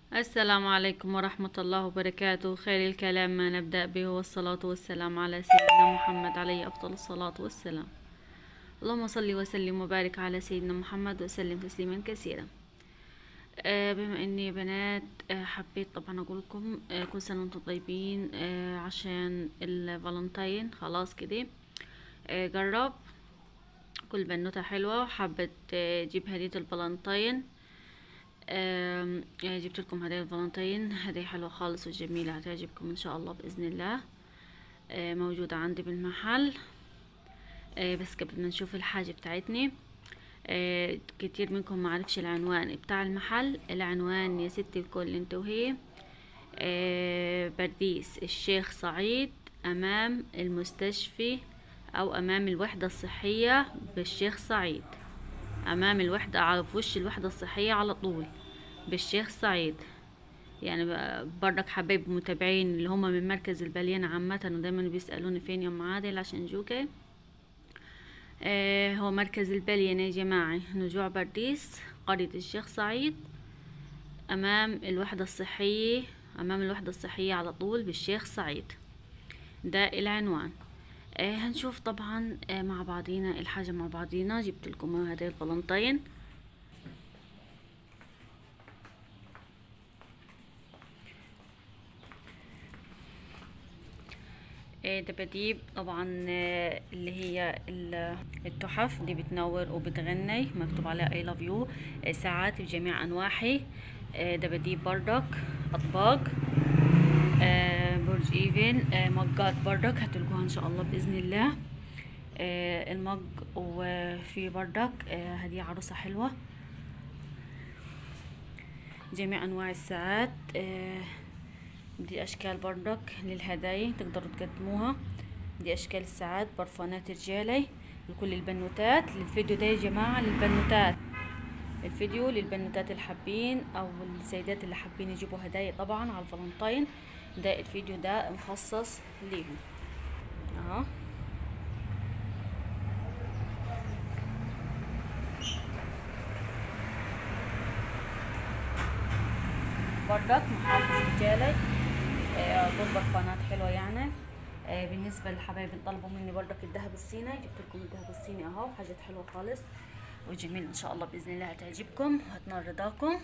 السلام عليكم ورحمة الله وبركاته خير الكلام ما نبدأ به والصلاة والسلام على سيدنا محمد عليه أفضل الصلاة والسلام اللهم صل وسلم وبارك على سيدنا محمد وسلم تسليما كثيرا آه، بما اني بنات آه، حبيت طبعا اقول لكم آه، كل سنه وانتم طيبين آه، عشان الفالنتين خلاص كده آه، جرب كل بنوته حلوه وحبت آه، تجيب هديه الفالنتين آم، آه، جبت لكم هدايا الفالنتين هدية حلوة خالص وجميلة هتعجبكم ان شاء الله بإذن الله آه، موجودة عندي بالمحل آه، بس قبل ما نشوف الحاجة بتاعتني آه، كتير منكم معرفش العنوان بتاع المحل العنوان يا ستي الكل انت وهي آه، برديس الشيخ سعيد امام المستشفى او امام الوحدة الصحية بالشيخ سعيد امام الوحدة على في وش الوحدة الصحية على طول بالشيخ سعيد يعني ب- برضك حبايب متابعين اللي هم من مركز البليان عامة ودايما بيسألوني فين يا ام عادل عشان جوكي آه هو مركز البليان يا جماعة نجوع برديس قرية الشيخ سعيد أمام الوحدة الصحية أمام الوحدة الصحية على طول بالشيخ سعيد ده العنوان آه هنشوف طبعا آه مع بعضينا الحاجة مع بعضينا جبت لكم هدايا الفالنتين آه، دباديب طبعا آه، اللي هي ال- التحف دي بتنور وبتغني مكتوب عليها I love you آه، ساعات بجميع أنواعها آه، دباديب بردك أطباق آه، برج ايفن آه، مجات بردك هتلقوها ان شاء الله باذن الله آه، المج وفي بردك آه، هدية عروسة حلوة جميع انواع الساعات آه، دي اشكال بردك للهدايا تقدروا تقدموها دي اشكال الساعات برفانات رجالي لكل البنوتات الفيديو ده يا جماعة للبنوتات الفيديو للبنوتات اللي حابين او السيدات اللي حابين يجيبوا هدايا طبعا على الفالنتين ده الفيديو ده مخصص ليهم اهو بردك محافظ رجالي آه، دول برفانات حلوة يعني آه، بالنسبة للحبايب اللي طلبوا مني بردك الذهب الصيني جبت لكم الذهب الصيني اهو حاجات حلوة خالص وجميل ان شاء الله باذن الله هتعجبكم وهتنال رضاكم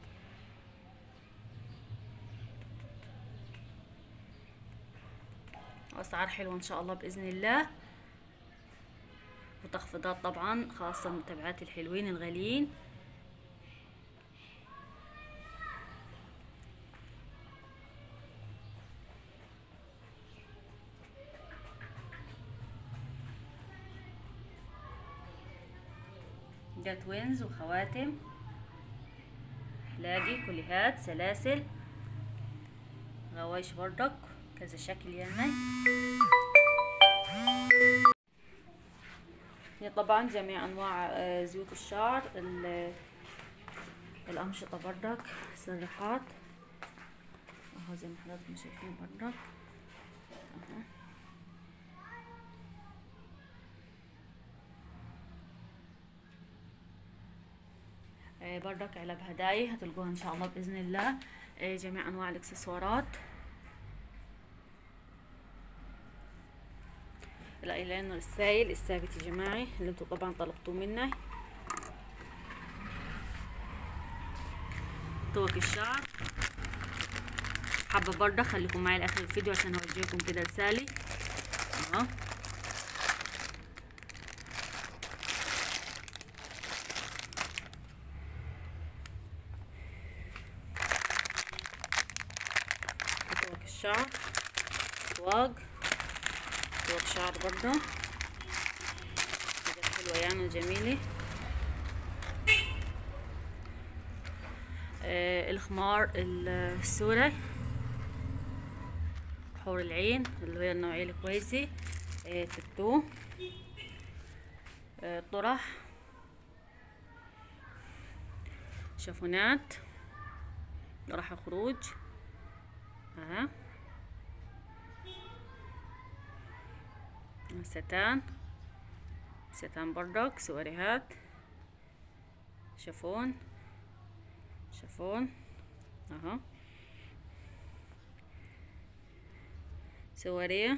واسعار حلوة ان شاء الله باذن الله وتخفيضات طبعا خاصة متابعات الحلوين الغاليين ده توينز وخواتم حلاقي كليهات سلاسل غوايش بردك كذا شكل يعني هي طبعا جميع انواع آه، زيوت الشعر ال- الامشطه بردك سرحات اهو زي ما حضراتكم شايفين بردك اهو آه، بردك علب هدايا هتلقوها ان شاء الله باذن الله آه، جميع انواع الاكسسوارات الايلاينر السائل الثابت يا جماعه اللي انتوا طبعا طلبتوه مني توك الشعر حابه برضه خليكم معي لاخر الفيديو عشان اوجهكم كده رسالة اهو توك الشعر سواق سواق شعر برضه حاجات حلوة يعني وجميلة آه الخمار السوري حور العين اللي هي النوعية الكويسة آه تتو آه طرح شافونات طرح خروج ها ستان ستان بردك سواريهات شافون شافون اهو سوارية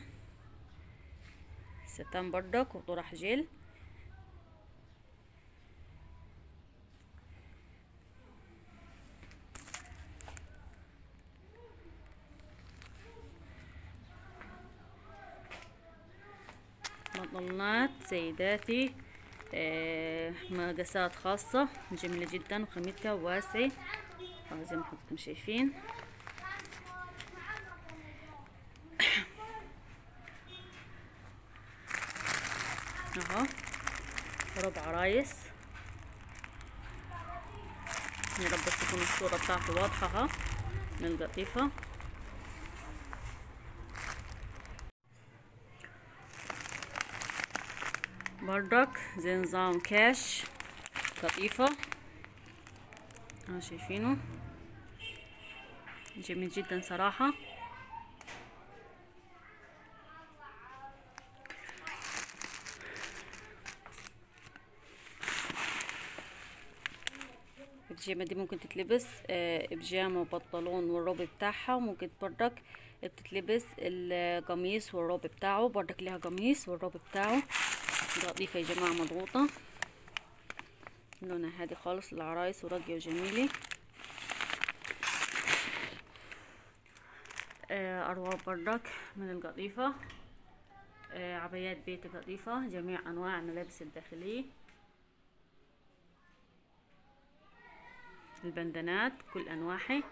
ستان بردك وطرح جل بنطلونات سيداتي آه، مقاسات خاصة جميلة جدا وخامتها واسعة آه، زي ما حضرتكم شايفين اهو ربع عرايس يا رب بس تكون الصورة بتاعته واضحة ها من القطيفة بردك زي نظام كاش قطيفة اه شايفينه جميل جدا صراحة البيجامة دي ممكن تتلبس آه، بيجامة وبنطلون والروب بتاعها وممكن بردك بتتلبس القميص والروب بتاعه بردك ليها قميص والروب بتاعه قطيفة يا جماعة مضغوطة لونها هادي خالص للعرايس وراقية وجميلة آه، أرواب بردك من القطيفة آه، عبايات بيت قطيفة جميع أنواع الملابس الداخلية البندانات كل أنواعها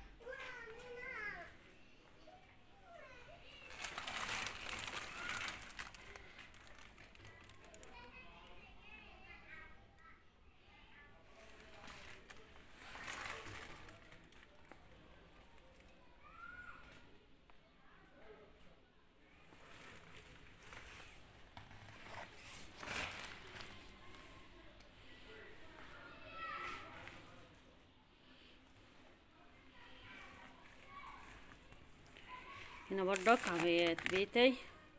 هنا بردك عبايات بيتي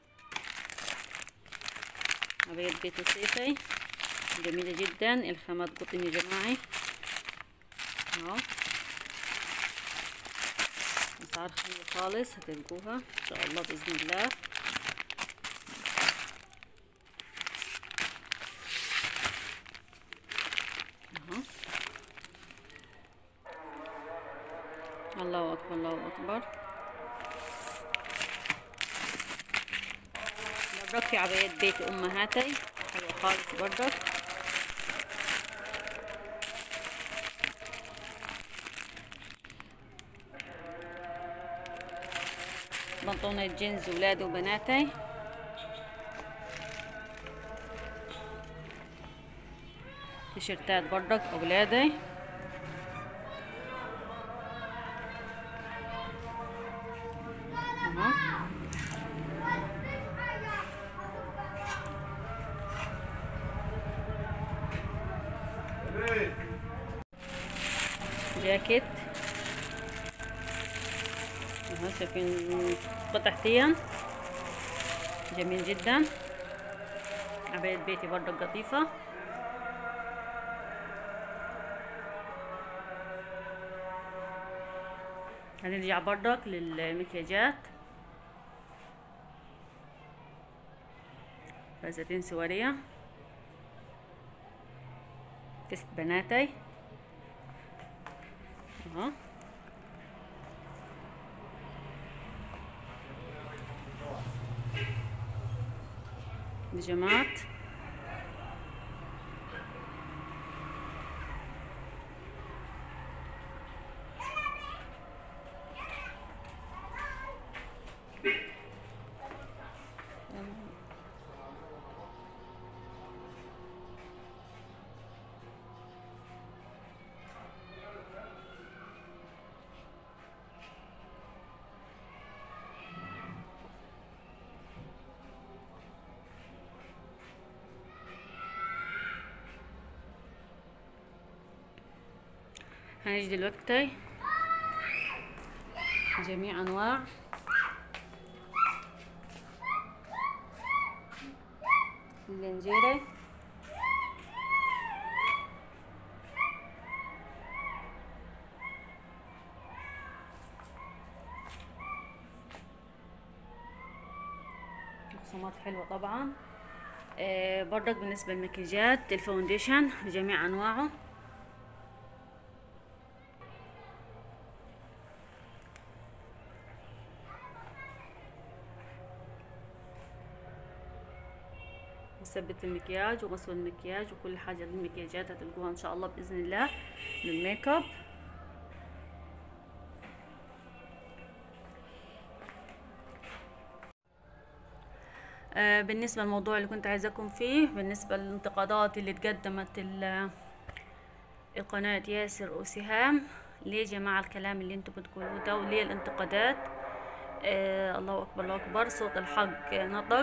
عبايات بيت صيفي جميلة جدا الخامات قطن يا جماعة اهو اسعار خفيفة خالص هتلقوها ان شاء الله باذن الله اهو الله اكبر الله اكبر بردك في عبايات بيت امهاتي حلوة خالص بردك بنطلون جينز ولادي وبناتي تيشيرتات بردك اولادي اهو جاكيت اهو شايفين قطعتين جميل جدا عباية بيتي برضه قطيفة هنرجع برضك للمكياجات فازتين سوارية كست بناتي اهو بيجامات هنيجي دلوقتي جميع انواع اللنجيرة رسومات حلوة طبعا آه برضك بالنسبة للمكياجات الفاونديشن بجميع انواعه مثبت المكياج وغسل المكياج وكل حاجة للمكياجات هتلقوها ان شاء الله بإذن الله للميك اب آه، بالنسبة للموضوع اللي كنت عايزاكم فيه بالنسبة للانتقادات اللي اتقدمت ال- القناة ياسر وسهام ليه يا جماعة الكلام اللي انتوا بتقولوه ده وليه الانتقادات آه الله أكبر الله أكبر صوت الحق نطق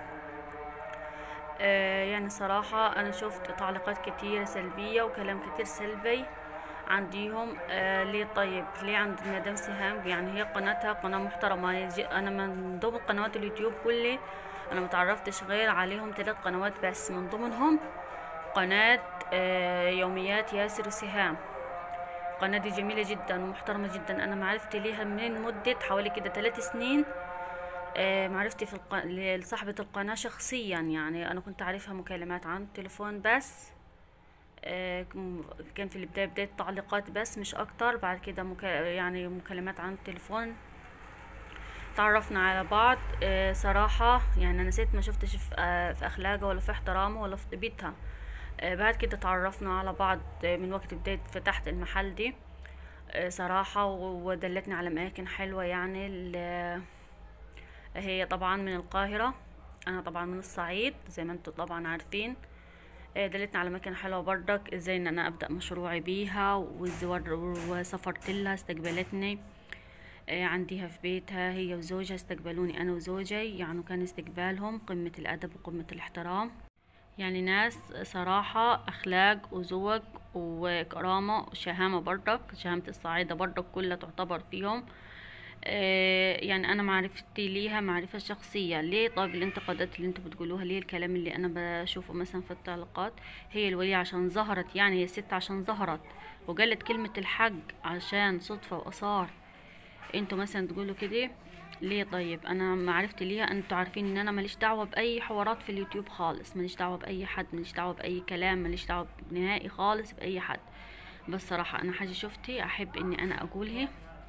آه يعني صراحة أنا شفت تعليقات كتيرة سلبية وكلام كتير سلبي عنديهم آه ليه طيب ليه عند مدام سهام يعني هي قناتها قناة محترمة يجي- أنا من ضمن قنوات اليوتيوب كلي أنا متعرفتش غير عليهم ثلاث قنوات بس من ضمنهم قناة آه يوميات ياسر وسهام القناة دي جميلة جدا ومحترمة جدا أنا معرفتي ليها من مدة حوالي كده ثلاث سنين آه، معرفتي في الق... لصاحبة القناة شخصيا يعني أنا كنت أعرفها مكالمات عن التليفون بس آه، كم- كان في البداية بداية تعليقات بس مش أكتر بعد كده مكا... يعني مكالمات عن التليفون تعرفنا على بعض آه، صراحة يعني أنا ست ما شفتش في, آه، في أخلاقها ولا في احترامها ولا في بيتها آه، بعد كده تعرفنا على بعض آه، من وقت بداية فتحت المحل دي آه، صراحة و- ودلتني على أماكن حلوة يعني ال- هي طبعا من القاهرة أنا طبعا من الصعيد زي ما انتم طبعا عارفين آه، دلتني على مكان حلوة برضك ازاي ان انا ابدأ مشروعي بيها والزوار وسافرت لها استقبلتني آه، عنديها في بيتها هي وزوجها استقبلوني انا وزوجي يعني كان استقبالهم قمة الادب وقمة الاحترام يعني ناس صراحة اخلاق وذوق وكرامة وشهامة برضك شهامة الصعايدة برضك كلها تعتبر فيهم آه، يعني انا معرفتي ليها معرفة شخصية ليه طيب الانتقادات اللي انتوا بتقولوها ليه الكلام اللي انا بشوفه مثلا في التعليقات هي الولية عشان ظهرت يعني هي ست عشان ظهرت وقالت كلمة الحق عشان صدفة واثار انتوا مثلا تقولوا كده ليه طيب انا معرفتي ليها انتوا عارفين ان انا ماليش دعوه باي حوارات في اليوتيوب خالص ماليش دعوه باي حد ماليش دعوه باي كلام ماليش دعوه نهائي خالص باي حد بس صراحه انا حاجه شفتي احب اني انا اقولها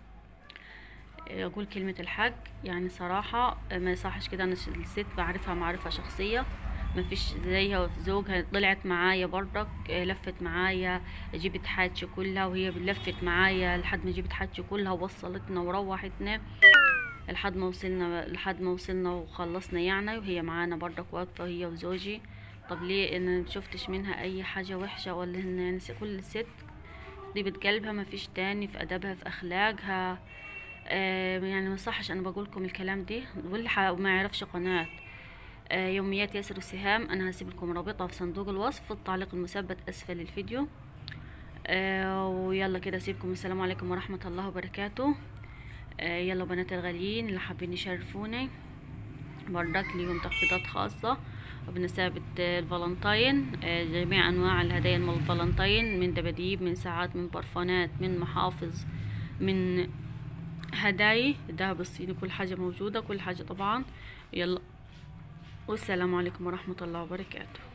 اقول كلمة الحق يعني صراحة ما يصحش كده انا الست بعرفها معرفة شخصية ما فيش زيها زوجها طلعت معايا برضك لفت معايا جبت حاجتي كلها وهي لفت معايا لحد ما جبت حاجتي كلها ووصلتنا وروحتنا لحد ما وصلنا لحد ما وصلنا وخلصنا يعني وهي معانا برضك واقفة هي وزوجي طب ليه انا مشفتش منها اي حاجة وحشة ولا ان يعني كل ست طيبة قلبها ما فيش تاني في ادبها في اخلاقها آه يعني ما صحش انا بقولكم الكلام دي واللي ح- ما يعرفش قناة آه يوميات ياسر السهام انا هسيب لكم رابطها في صندوق الوصف في التعليق المثبت اسفل الفيديو آه ويلا كده اسيبكم السلام عليكم ورحمة الله وبركاته آه يلا بنات الغاليين اللي حابين يشرفوني بردك ليهم تخفيضات خاصة وبمناسبة آه، الفالنتين آه، جميع أنواع الهدايا من الفالنتين من دباديب من ساعات من برفانات من محافظ من هدايا الذهب الصيني كل حاجة موجودة كل حاجة طبعا يلا والسلام عليكم ورحمة الله وبركاته